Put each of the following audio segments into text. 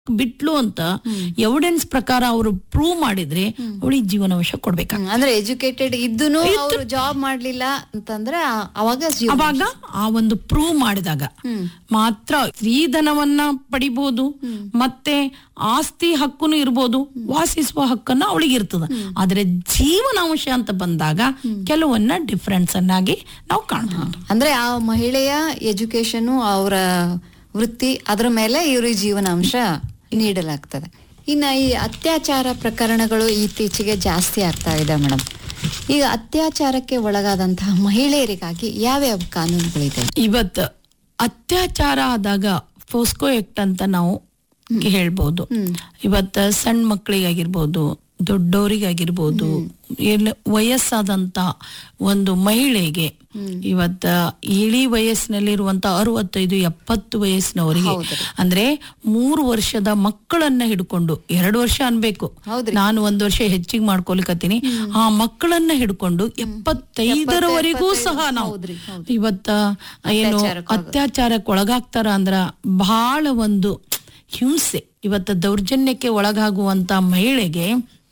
ಬಿಟ್ಲು ಅಂತ ಎವಿಡೆನ್ಸ್ ಪ್ರಕಾರ ಅವರು ಪ್ರೂವ್ ಮಾಡಿದ್ರೆ ಅವಳಿಗೆ ಜೀವನಾಂಶ ಕೊಡ್ಬೇಕಾಗ ಹ್ಮ್, ಅಂದ್ರೆ ಎಜುಕೇಟೆಡ್ ಇದ್ದೂನು ಅವರು ಜಾಬ್ ಮಾಡ್ಲಿಲ್ಲ ಅಂತಂದ್ರೆ ಆ- ಅವಾಗ ಜೀವ- ಅವಾಗ ಆ ಒಂದು ಪ್ರೂವ್ ಮಾಡಿದಾಗ ಮಾತ್ರ ಸ್ತ್ರೀಧನವನ್ನ ಪಡಿಬಹುದು ಮತ್ತೆ ಆಸ್ತಿ ಹಕ್ಕುನು ಇರ್ಬೋದು ವಾಸಿಸುವ ಹಕ್ಕನ್ನ ಅವಳಿಗೆ ಇರ್ತದ ಆದ್ರೆ ಜೀವನಾಂಶ ಅಂತ ಬಂದಾಗ ಕೆಲವನ್ನ ಡಿಫ್ರೆನ್ಸ್ ಅನ್ನಾಗಿ ನಾವು ಕಾಣಬಹುದು ಅಂದ್ರೆ ಆ ಮಹಿಳೆಯ ಎಜುಕೇಶನ್ ಅವರ ವೃತ್ತಿ ಅದರ ಮೇಲೆ ಇವ್ರಿಗೆ ಜೀವನಾಂಶ ನೀಡಲಾಗ್ತದೆ ಇನ್ನ ಈ ಅತ್ಯಾಚಾರ ಪ್ರಕರಣಗಳು ಇತ್ತೀಚೆಗೆ ಜಾಸ್ತಿ ಆಗ್ತಾ ಇದೆ ಮೇಡಮ್ ಈಗ ಅತ್ಯಾಚಾರಕ್ಕೆ ಒಳಗಾದಂತಹ ಮಹಿಳೆಯರಿಗಾಗಿ ಯಾವ್ಯಾವ ಕಾನೂನುಗಳಿದೆ ಇವತ್ತು ಅತ್ಯಾಚಾರ ಆದಾಗ ಫೋಸ್ಕೋ ಆಕ್ಟ್ ಅಂತ ನಾವು ಹೇಳ್ಬೋದು ಇವತ್ತ ಸಣ್ಣ ಮಕ್ಕಳಿಗಾಗಿರ್ಬೋದು ದೊಡ್ಡವರಿಗಾಗಿರ್ಬೋದು ಎಲ್ಲ ವಯಸ್ಸಾದಂತ ಒಂದು ಮಹಿಳೆಗೆ ಇವತ್ತ ಇಳಿ ವಯಸ್ಸಿನಲ್ಲಿರುವಂತ ಅರವತ್ತೈದು ಎಪ್ಪತ್ತು ವಯಸ್ಸಿನವರಿಗೆ ಅಂದ್ರೆ ಮೂರು ವರ್ಷದ ಮಕ್ಕಳನ್ನ ಹಿಡ್ಕೊಂಡು ಎರಡು ವರ್ಷ ಅನ್ಬೇಕು ನಾನು ಒಂದ್ ವರ್ಷ ಹೆಚ್ಚಿಗೆ ಮಾಡ್ಕೊಲಿಕತ್ತೀನಿ ಆ ಮಕ್ಕಳನ್ನ ಹಿಡ್ಕೊಂಡು ಎಪ್ಪತ್ತೈದರವರೆಗೂ ಸಹ ನಾವು ಇವತ್ತ ಏನು ಅತ್ಯಾಚಾರಕ್ಕೆ ಒಳಗಾಗ್ತಾರ ಅಂದ್ರ ಬಹಳ ಒಂದು ಹಿಂಸೆ ಇವತ್ತ ದೌರ್ಜನ್ಯಕ್ಕೆ ಒಳಗಾಗುವಂತ ಮಹಿಳೆಗೆ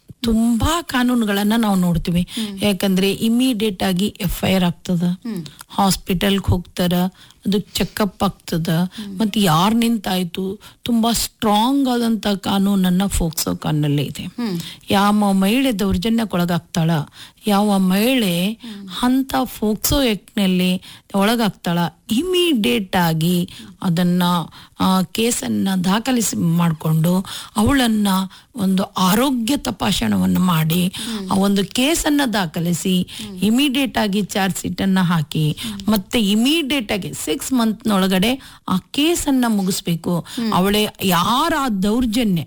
ತುಂಬಾ ಕಾನೂನುಗಳನ್ನ ನಾವು ನೋಡ್ತೀವಿ ಯಾಕಂದ್ರೆ ಇಮಿಡಿಯೇಟ್ ಆಗಿ ಎಫ್ ಐ ಆರ್ ಆಗ್ತದ ಹಾಸ್ಪಿಟಲ್ಗೆ ಹೋಗ್ತಾರ ಅದಕ್ಕೆ ಚೆಕಪ್ ಆಗ್ತದ ಮತ್ತೆ ಯಾರ್ ನಿಂತಾಯ್ತು ತುಂಬಾ ಸ್ಟ್ರಾಂಗ್ ಆದಂತ ಕಾನೂನನ್ನ ಫೋಕ್ಸೋ ಕಾನಲ್ಲಿ ಇದೆ ಯಾವ ಮಹಿಳೆ ದೌರ್ಜನ್ಯಕ್ಕೊಳಗಾಗ್ತಾಳ ಯಾವ ಮಹಿಳೆ ಅಂತ ಫೋಕ್ಸೋ ನಲ್ಲಿ ಒಳಗಾಗ್ತಾಳ ಇಮಿಡಿಯೇಟ್ ಆಗಿ ಅದನ್ನ ಆ, ಕೇಸನ್ನ ದಾಖಲಿಸಿ ಮಾಡಿಕೊಂಡು ಅವಳನ್ನ ಒಂದು ಆರೋಗ್ಯ ತಪಾಸಣೆಯನ್ನು ಮಾಡಿ ಆ ಒಂದು ಕೇಸನ್ನ ದಾಖಲಿಸಿ ಇಮಿಡಿಯೇಟ್ ಆಗಿ ಚಾರ್ಜ್ ಶೀಟ್ ಅನ್ನ ಹಾಕಿ ಮತ್ತೆ ಇಮಿಡಿಯೇಟ್ ಆಗಿ ಸಿಕ್ಸ್ ಮಂತ್ನೊಳಗಡೆ ಆ ಕೇಸನ್ನ ಮುಗಿಸ್ಬೇಕು ಅವಳೆ ಯಾರ ಆ ದೌರ್ಜನ್ಯ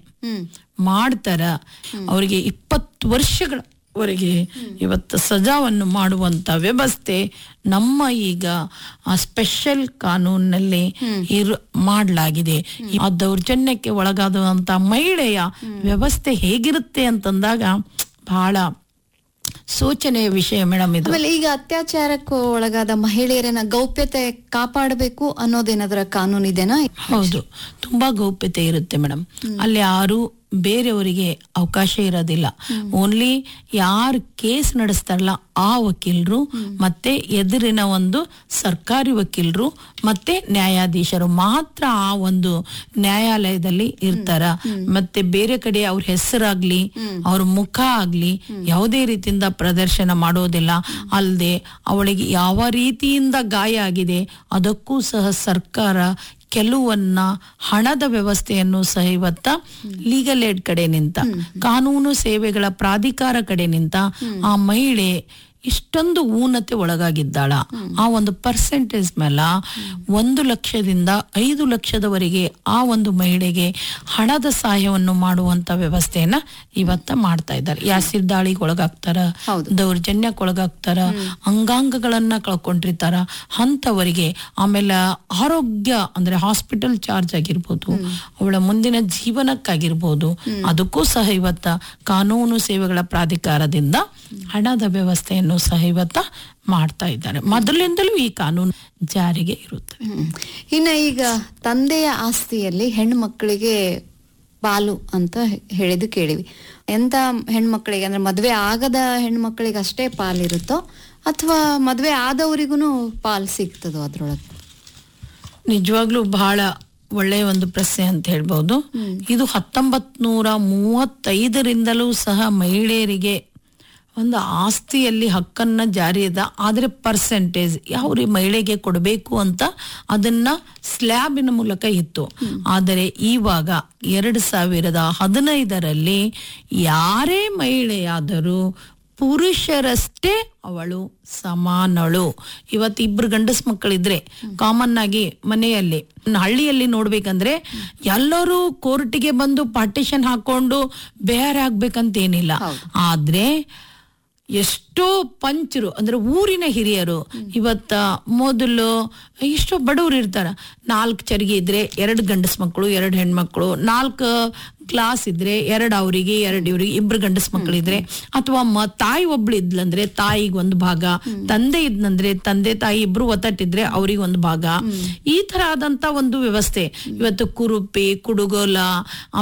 ಮಾಡ್ತಾರ ಅವರಿಗೆ ಇಪ್ಪತ್ತು ವರ್ಷಗಳವರೆಗೆ ಇವತ್ತು ಸಜಾವನ್ನು ಮಾಡುವಂತ ವ್ಯವಸ್ಥೆ ನಮ್ಮ ಈಗ ಸ್ಪೆಷಲ್ ಕಾನೂನಿನಲ್ಲಿ ಇರು ಮಾಡಲಾಗಿದೆ ಆ ದೌರ್ಜನ್ಯಕ್ಕೆ ಒಳಗಾದಂತ ಮಹಿಳೆಯ ವ್ಯವಸ್ಥೆ ಹೇಗಿರುತ್ತೆ ಅಂತಂದಾಗ ಬಹಳ ಸೂಚನೆಯ ವಿಷಯ ಮೇಡಮ್ ಇದು ಆಮೇಲೆ ಈಗ ಅತ್ಯಾಚಾರಕ್ಕೆ ಒಳಗಾದ ಮಹಿಳೆಯರನ್ನ ಗೌಪ್ಯತೆ ಕಾಪಾಡಬೇಕು ಅನ್ನೋದೇನಾದ್ರ ಕಾನೂನು ಇದೆನಾ ಹೌದು ತುಂಬಾ ಗೌಪ್ಯತೆ ಇರುತ್ತೆ ಮೇಡಮ್ ಅಲ್ಲಿ ಯಾರು ಬೇರೆಯವರಿಗೆ ಅವಕಾಶ ಇರೋದಿಲ್ಲ ಓನ್ಲಿ ಯಾರು ಕೇಸ್ ನಡೆಸ್ತಾರಲ್ಲ ಆ ವಕೀಲರು ಮತ್ತೆ ಎದುರಿನ ಒಂದು ಸರ್ಕಾರಿ ವಕೀಲರು ಮತ್ತೆ ನ್ಯಾಯಾಧೀಶರು ಮಾತ್ರ ಆ ಒಂದು ನ್ಯಾಯಾಲಯದಲ್ಲಿ ಇರ್ತಾರ ಮತ್ತೆ ಬೇರೆ ಕಡೆ ಅವ್ರ ಹೆಸರಾಗ್ಲಿ ಅವ್ರ ಮುಖ ಆಗ್ಲಿ ಯಾವುದೇ ರೀತಿಯಿಂದ ಪ್ರದರ್ಶನ ಮಾಡೋದಿಲ್ಲ ಅಲ್ಲದೆ ಅವಳಿಗೆ ಯಾವ ರೀತಿಯಿಂದ ಗಾಯ ಆಗಿದೆ ಅದಕ್ಕೂ ಸಹ ಸರ್ಕಾರ ಕೆಲವನ್ನ ಹಣದ ವ್ಯವಸ್ಥೆಯನ್ನು ಸಹ ಇವತ್ತ ಲೀಗಲ್ ಏಡ್ ಕಡೆ ನಿಂತ ಕಾನೂನು ಸೇವೆಗಳ ಪ್ರಾಧಿಕಾರ ಕಡೆ ನಿಂತ ಆ ಮಹಿಳೆ ಇಷ್ಟೊಂದು ಊನತೆ ಒಳಗಾಗಿದ್ದಾಳ ಆ ಒಂದು ಪರ್ಸೆಂಟೇಜ್ ಮೇಲೆ ಒಂದು ಲಕ್ಷದಿಂದ ಐದು ಲಕ್ಷದವರೆಗೆ ಆ ಒಂದು ಮಹಿಳೆಗೆ ಹಣದ ಸಹಾಯವನ್ನು ಮಾಡುವಂತ ವ್ಯವಸ್ಥೆಯನ್ನ ಇವತ್ತ ಮಾಡ್ತಾ ಇದ್ದಾರೆ ಯಾಸಿರ್ ದಾಳಿಗೆ ಒಳಗಾಗ್ತಾರ ದೌರ್ಜನ್ಯಕ್ಕೆ ಒಳಗಾಗ್ತಾರ ಅಂಗಾಂಗಗಳನ್ನ ಕಳ್ಕೊಂಡಿರ್ತಾರ ಅಂತವರಿಗೆ ಆಮೇಲೆ ಆರೋಗ್ಯ ಅಂದ್ರೆ ಹಾಸ್ಪಿಟಲ್ ಚಾರ್ಜ್ ಆಗಿರ್ಬೋದು ಅವಳ ಮುಂದಿನ ಜೀವನಕ್ಕಾಗಿರ್ಬೋದು ಅದಕ್ಕೂ ಸಹ ಇವತ್ತ ಕಾನೂನು ಸೇವೆಗಳ ಪ್ರಾಧಿಕಾರದಿಂದ ಹಣದ ವ್ಯವಸ್ಥೆಯನ್ನು ಸಹ ಇವತ್ತ ಮಾಡ್ತಾ ಇದ್ದಾರೆ ಮೊದಲಿಂದಲೂ ಈ ಕಾನೂನು ಜಾರಿಗೆ ಇರುತ್ತದೆ ಹ್ಮ್. ಇನ್ನ ಈಗ ತಂದೆಯ ಆಸ್ತಿಯಲ್ಲಿ ಹೆಣ್ಮಕ್ಳಿಗೆ ಪಾಲು ಅಂತ ಹೇಳಿದ್ದು ಕೇಳಿವಿ ಎಂತ ಹೆಣ್ಮಕ್ಳಿಗೆ ಅಂದ್ರೆ ಮದ್ವೆ ಆಗದ ಹೆಣ್ಮಕ್ಳಿಗೆ ಅಷ್ಟೇ ಪಾಲಿರುತ್ತೋ ಅಥವಾ ಮದ್ವೆ ಆದವರಿಗೂ ಪಾಲ್ ಸಿಗ್ತದೋ ಅದ್ರೊಳಗೆ ನಿಜವಾಗ್ಲೂ ಬಹಳ ಒಳ್ಳೆಯ ಒಂದು ಪ್ರಶ್ನೆ ಅಂತ ಹೇಳ್ಬೋದು ಇದು ಹತ್ತೊಂಬತ್ ನೂರ ಮೂವತ್ತೈದರಿಂದಲೂ ಸಹ ಮಹಿಳೆಯರಿಗೆ ಒಂದು ಆಸ್ತಿಯಲ್ಲಿ ಹಕ್ಕನ್ನ ಜಾರಿ ಇದೆ ಆದ್ರೆ ಪರ್ಸೆಂಟೇಜ್ ಯಾವ ರೀ ಮಹಿಳೆಗೆ ಕೊಡಬೇಕು ಅಂತ ಅದನ್ನ ಸ್ಲ್ಯಾಬಿನ ಮೂಲಕ ಇತ್ತು ಆದರೆ ಇವಾಗ ಎರಡು ಸಾವಿರದ ಹದಿನೈದರಲ್ಲಿ ಯಾರೇ ಮಹಿಳೆಯಾದರೂ ಪುರುಷರಷ್ಟೇ ಅವಳು ಸಮಾನಳು ಇವತ್ತು ಇಬ್ರು ಗಂಡಸ್ ಮಕ್ಕಳಿದ್ರೆ ಕಾಮನ್ ಆಗಿ ಮನೆಯಲ್ಲಿ ಹಳ್ಳಿಯಲ್ಲಿ ನೋಡ್ಬೇಕಂದ್ರೆ ಎಲ್ಲರೂ ಕೋರ್ಟಿಗೆ ಬಂದು ಪಾರ್ಟಿಷನ್ ಹಾಕೊಂಡು ಬೇರೆ ಆಗ್ಬೇಕಂತ ಏನಿಲ್ಲ ಆದ್ರೆ ಎಷ್ಟೋ ಪಂಚರು ಅಂದ್ರೆ ಊರಿನ ಹಿರಿಯರು ಇವತ್ತ ಮೊದಲು ಎಷ್ಟೋ ಬಡವರು ಇರ್ತಾರ ನಾಲ್ಕು ಚರಿಗೆ ಇದ್ರೆ ಎರಡು ಗಂಡಸ್ ಮಕ್ಕಳು ಎರಡು ಹೆಣ್ಮಕ್ಳು ನಾಲ್ಕು ಕ್ಲಾಸ್ ಇದ್ರೆ ಎರಡು ಅವರಿಗೆ ಎರಡು ಇವ್ರಿಗೆ ಇಬ್ರು ಗಂಡಸ್ ಮಕ್ಕಳು ಇದ್ರೆ ಅಥವಾ ಮ ತಾಯಿ ಒಬ್ಳು ಇದ್ಲಂದ್ರೆ ತಾಯಿಗೆ ಒಂದು ಭಾಗ ತಂದೆ ಇದ್ನಂದ್ರೆ ತಂದೆ ತಾಯಿ ಇಬ್ರು ಒತ್ತಟ್ಟಿದ್ರೆ ಅವ್ರಿಗೆ ಒಂದು ಭಾಗ ಈ ತರ ಆದಂತ ಒಂದು ವ್ಯವಸ್ಥೆ ಇವತ್ತು ಕುರುಪಿ ಕುಡುಗೋಲ